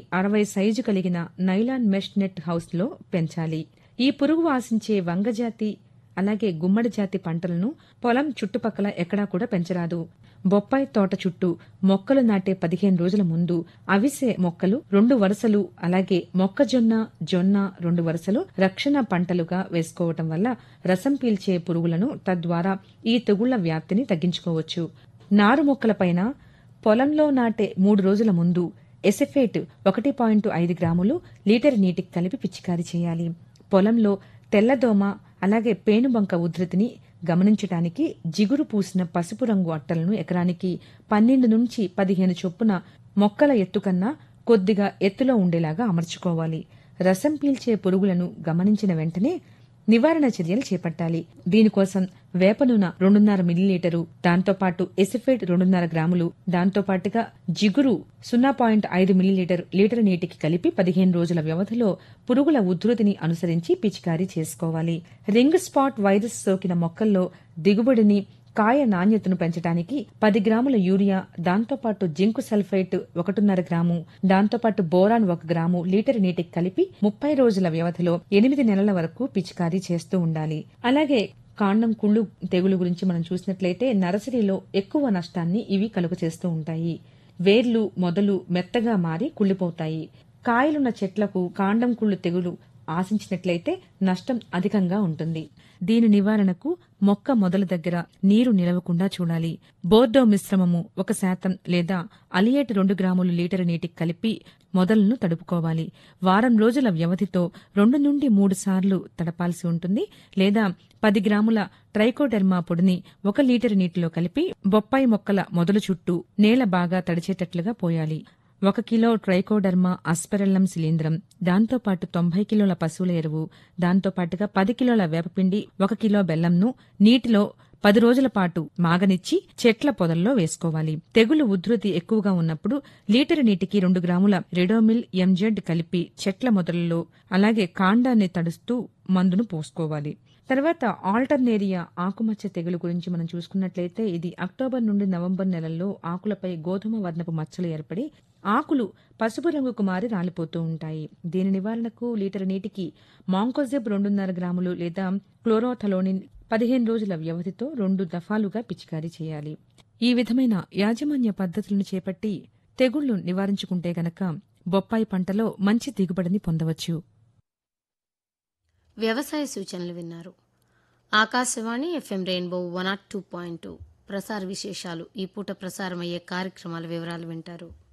అరవై సైజు కలిగిన nylon mesh net హౌస్లో పెంచాలి ఈ పురుగు ఆశించే వంగజాతి అలాగే గుమ్మడి జాతి పంటలను పొలం చుట్టుపక్కల ఎక్కడా కూడా పెంచరాదు బొప్పాయి తోట చుట్టూ మొక్కలు నాటే పదిహేను రోజుల ముందు అవిసె మొక్కలు రెండు వరుసలు అలాగే మొక్కజొన్న జొన్న రెండు వరుసలు రక్షణ పంటలుగా వేసుకోవటం వల్ల రసం పీల్చే పురుగులను తద్వారా ఈ తెగుళ్ల వ్యాప్తిని తగ్గించుకోవచ్చు నారు మొక్కలపైన పొలంలో నాటే మూడు రోజుల ముందు ఎసెఫేట్ ఒకటి పాయింట్ ఐదు గ్రాములు లీటర్ నీటికి కలిపి పిచికారీ చేయాలి పొలంలో తెల్లదోమ అలాగే పేనుబంక ఉధృతిని గమనించటానికి జిగురు పూసిన పసుపు రంగు అట్టలను ఎకరానికి పన్నెండు నుంచి పదిహేను చొప్పున మొక్కల ఎత్తు కన్నా కొద్దిగా ఎత్తులో ఉండేలాగా అమర్చుకోవాలి రసం పీల్చే పురుగులను గమనించిన వెంటనే నివారణ చర్యలు చేపట్టాలి దీనికోసం వేప నూనె రెండున్నర మిల్లీలీటరు దాంతోపాటు ఎసిఫేట్ రెండున్నర గ్రాములు దాంతోపాటుగా జిగురు సున్నా పాయింట్ ఐదు మిల్లీలీటర్ లీటర్ నీటికి కలిపి పదిహేను రోజుల వ్యవధిలో పురుగుల ఉధృతిని అనుసరించి పిచికారీ చేసుకోవాలి రింగ్ స్పాట్ వైరస్ సోకిన మొక్కల్లో దిగుబడిని కాయ నాణ్యతను పెంచడానికి పది గ్రాముల యూరియా దాంతోపాటు జింకు సల్ఫేట్ ఒకటిన్నర గ్రాము దాంతోపాటు బోరాన్ ఒక గ్రాము లీటర్ నీటికి కలిపి ముప్పై రోజుల వ్యవధిలో ఎనిమిది నెలల వరకు పిచికారీ చేస్తూ ఉండాలి అలాగే కాండం కుళ్ళు తెగులు గురించి మనం చూసినట్లయితే నర్సరీలో ఎక్కువ నష్టాన్ని ఇవి కలుగ చేస్తూ ఉంటాయి వేర్లు మొదలు మెత్తగా మారి కుళ్ళిపోతాయి కాయలున్న చెట్లకు కాండం కుళ్ళు తెగులు ఆశించినట్లయితే నష్టం అధికంగా ఉంటుంది దీని నివారణకు మొక్క మొదల దగ్గర నీరు నిలవకుండా చూడాలి బోర్డో మిశ్రమము ఒక శాతం లేదా అలియేట్ రెండు గ్రాములు లీటర్ నీటికి కలిపి మొదలను తడుపుకోవాలి వారం రోజుల వ్యవధితో రెండు నుండి మూడు సార్లు తడపాల్సి ఉంటుంది లేదా పది గ్రాముల ట్రైకోడెర్మా పొడిని ఒక లీటర్ నీటిలో కలిపి బొప్పాయి మొక్కల మొదలు చుట్టూ నేల బాగా తడిచేటట్లుగా పోయాలి ఒక కిలో ట్రైకోడర్మా అస్పెరల్లం శిలీంద్రం దాంతోపాటు తొంభై కిలోల పశువుల ఎరువు దాంతోపాటుగా పది కిలోల వేపపిండి ఒక కిలో బెల్లంను నీటిలో పది రోజుల పాటు మాగనిచ్చి చెట్ల పొదల్లో వేసుకోవాలి తెగులు ఉధృతి ఎక్కువగా ఉన్నప్పుడు లీటర్ నీటికి రెండు గ్రాముల రెడోమిల్ ఎంజెడ్ కలిపి చెట్ల మొదలలో అలాగే కాండాన్ని తడుస్తూ మందును పోసుకోవాలి తర్వాత ఆల్టర్నేరియా ఆకుమచ్చ తెగులు గురించి మనం చూసుకున్నట్లయితే ఇది అక్టోబర్ నుండి నవంబర్ నెలల్లో ఆకులపై గోధుమ వర్ణపు మచ్చలు ఏర్పడి ఆకులు పసుపు రంగుకు మారి రాలిపోతూ ఉంటాయి దీని నివారణకు లీటర్ నీటికి మాంకోజెబ్ రెండున్నర గ్రాములు లేదా క్లోరోథలోనిన్ పదిహేను రోజుల వ్యవధితో రెండు దఫాలుగా పిచికారీ చేయాలి ఈ విధమైన యాజమాన్య పద్ధతులను చేపట్టి తెగుళ్లు నివారించుకుంటే గనక బొప్పాయి పంటలో మంచి దిగుబడిని పొందవచ్చు వ్యవసాయ సూచనలు విన్నారు Akashvani FM rainbow one nought two point two ప్రసార విశేషాలు ఈ పూట ప్రసారమయ్యే కార్యక్రమాల వివరాలు వింటారు